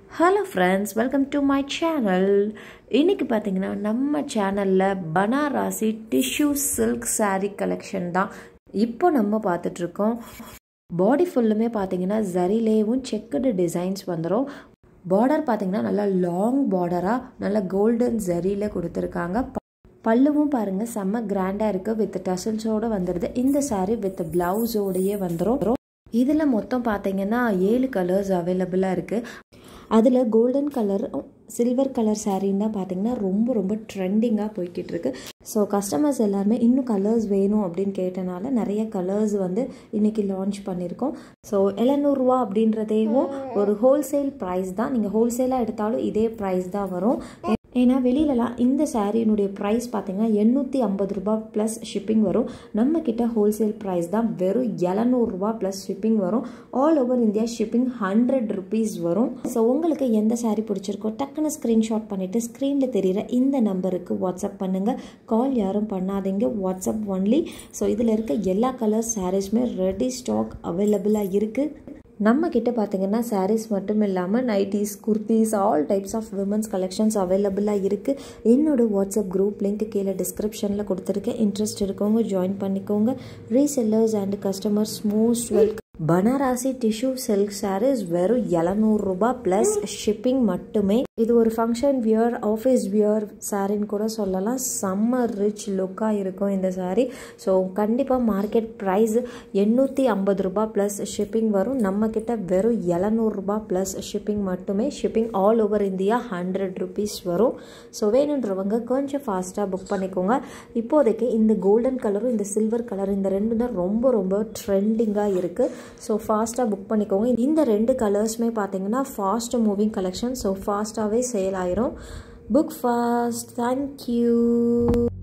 hello friends welcome to my channel இன்றைக்கி பார்த்தீங்கன்னா நம்ம சேனலில் Banarasi tissue silk saree collection தான் இப்போ நம்ம பார்த்துட்ருக்கோம் பாடி ஃபுல்லுமே பார்த்தீங்கன்னா ஜரிலேவும் செக்குடு டிசைன்ஸ் வந்துடும் பார்டர் பார்த்தீங்கன்னா நல்லா லாங் பார்டராக நல்லா கோல்டன் ஜரியில் கொடுத்துருக்காங்க பல்லுவும் பாருங்கள் செம்ம கிராண்டாக இருக்குது வித் டசல்ஸோடு வந்துடுது இந்த saree வித் ப்ளவுஸோடையே வந்துடும் இதில் மொத்தம் பார்த்தீங்கன்னா ஏழு கலர்ஸ் அவைலபிளாக இருக்குது அதில் கோல்டன் கலர் சில்வர் கலர் சாரின்னு தான் பார்த்தீங்கன்னா ரொம்ப ரொம்ப ட்ரெண்டிங்காக போய்கிட்டு இருக்கு ஸோ கஸ்டமர்ஸ் எல்லாருமே இன்னும் கலர்ஸ் வேணும் அப்படின்னு கேட்டனால நிறைய கலர்ஸ் வந்து இன்றைக்கி லான்ச் பண்ணியிருக்கோம் ஸோ எழுநூறுவா அப்படின்றதேவும் ஒரு ஹோல்சேல் ப்ரைஸ் தான் நீங்கள் ஹோல்சேலாக எடுத்தாலும் இதே ப்ரைஸ் தான் வரும் ஏன்னா வெளியிலலாம் இந்த சாரியினுடைய ப்ரைஸ் பார்த்தீங்கன்னா எண்ணூற்றி ஐம்பது ரூபா ப்ளஸ் ஷிப்பிங் வரும் நம்ம கிட்ட ஹோல்சேல் ப்ரைஸ் தான் வெறும் எழுநூறுபா ப்ளஸ் ஷிப்பிங் வரும் all over India shipping hundred rupees வரும் ஸோ உங்களுக்கு எந்த சாரீ பிடிச்சிருக்கோ டக்குன்னு ஸ்க்ரீன்ஷாட் பண்ணிவிட்டு ஸ்க்ரீனில் தெரிகிற இந்த நம்பருக்கு வாட்ஸ்அப் பண்ணுங்கள் கால் யாரும் பண்ணாதீங்க வாட்ஸ்அப் ஒன்லி ஸோ இதில் இருக்க எல்லா கலர் சாரீஸுமே ரெடி ஸ்டாக் அவைலபிளாக இருக்குது நம்ம கிட்ட பார்த்தீங்கன்னா சாரீஸ் மட்டும் இல்லாமல் nighties kurtis all types of women's collections அவைலபிளாக இருக்குது என்னோட வாட்ஸ்அப் குரூப் லிங்க் கீழே டிஸ்கிரிப்ஷனில் கொடுத்துருக்கேன் இன்ட்ரெஸ்ட் இருக்கவங்க ஜாயின் பண்ணிக்கோங்க resellers and customers most welcome Banarasi tissue silk saris வெறும் எழுநூறுபா ப்ளஸ் ஷிப்பிங் மட்டுமே இது ஒரு ஃபங்க்ஷன் வியர் ஆஃபீஸ் வியர் சாரின்னு கூட சொல்லலாம் செம்ம ரிச் லுக்காக இருக்கும் இந்த சாரீ ஸோ கண்டிப்பாக மார்க்கெட் ப்ரைஸ் எண்ணூற்றி ஐம்பது ரூபா ப்ளஸ் ஷிப்பிங் வரும் நம்மக்கிட்ட வெறும் எழுநூறுபா ப்ளஸ் ஷிப்பிங் மட்டுமே shipping all over India hundred rupees வரும் ஸோ வேணுன்றவங்க கொஞ்சம் ஃபாஸ்ட்டாக புக் பண்ணிக்கோங்க இப்போதைக்கு இந்த கோல்டன் கலரும் இந்த சில்வர் கலர் இந்த ரெண்டு தான் ரொம்ப ரொம்ப ட்ரெண்டிங்காக இருக்குது ஸோ ஃபாஸ்ட்டாக புக் பண்ணிக்கோங்க இந்த ரெண்டு கலர்ஸுமே பார்த்தீங்கன்னா ஃபாஸ்ட் மூவிங் கலெக்ஷன் ஸோ ஃபாஸ்ட்டாகவே சேல் ஆயிரும் புக் ஃபாஸ்ட் தேங்க்யூ